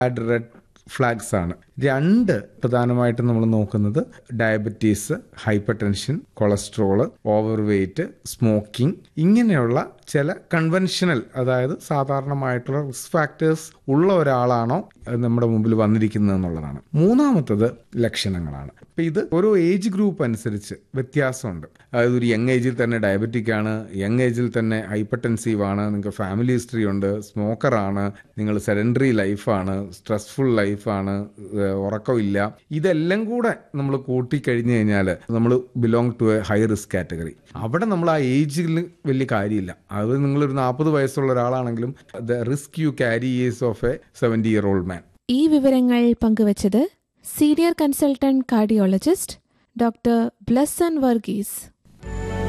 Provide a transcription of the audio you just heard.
bad red flags ആണ് രണ്ട് പ്രധാനമായിട്ടും നമ്മൾ നോക്കുന്നത് diabetes hypertension cholesterol overweight smoking ഇങ്ങനെയുള്ള ചില കൺവെൻഷനൽ അതായത് സാധാരണമായിട്ടുള്ള റിസ്ക് ഫാക്ടേഴ്സ് ഉള്ള ഒരാളാണോ അത് നമ്മുടെ മുമ്പിൽ വന്നിരിക്കുന്നത് എന്നുള്ളതാണ് മൂന്നാമത്തത് ലക്ഷണങ്ങളാണ് അപ്പൊ ഇത് ഓരോ ഏജ് ഗ്രൂപ്പ് അനുസരിച്ച് വ്യത്യാസമുണ്ട് അതായത് ഒരു യങ് ഏജിൽ തന്നെ ഡയബറ്റിക് ആണ് യങ് ഏജിൽ തന്നെ ഹൈപ്പർ ടെൻസീവ് ആണ് നിങ്ങൾക്ക് ഫാമിലി ഹിസ്റ്ററി ഉണ്ട് സ്മോക്കർ ആണ് നിങ്ങൾ സെഡൻഡറി ലൈഫാണ് സ്ട്രെസ്ഫുൾ ലൈഫാണ് ഉറക്കമില്ല ഇതെല്ലാം കൂടെ നമ്മൾ കൂട്ടിക്കഴിഞ്ഞു കഴിഞ്ഞാൽ നമ്മൾ belong to a high risk category അവിടെ നമ്മൾ ആ ഏജിൽ വലിയ കാര്യമില്ല അത് നിങ്ങളൊരു നാൽപ്പത് വയസ്സുള്ള ഒരാളാണെങ്കിലും the risk you carry is of a seventy year old man ഈ വിവരങ്ങൾ പങ്കുവച്ചത് senior consultant cardiologist doctor Blessen Varghese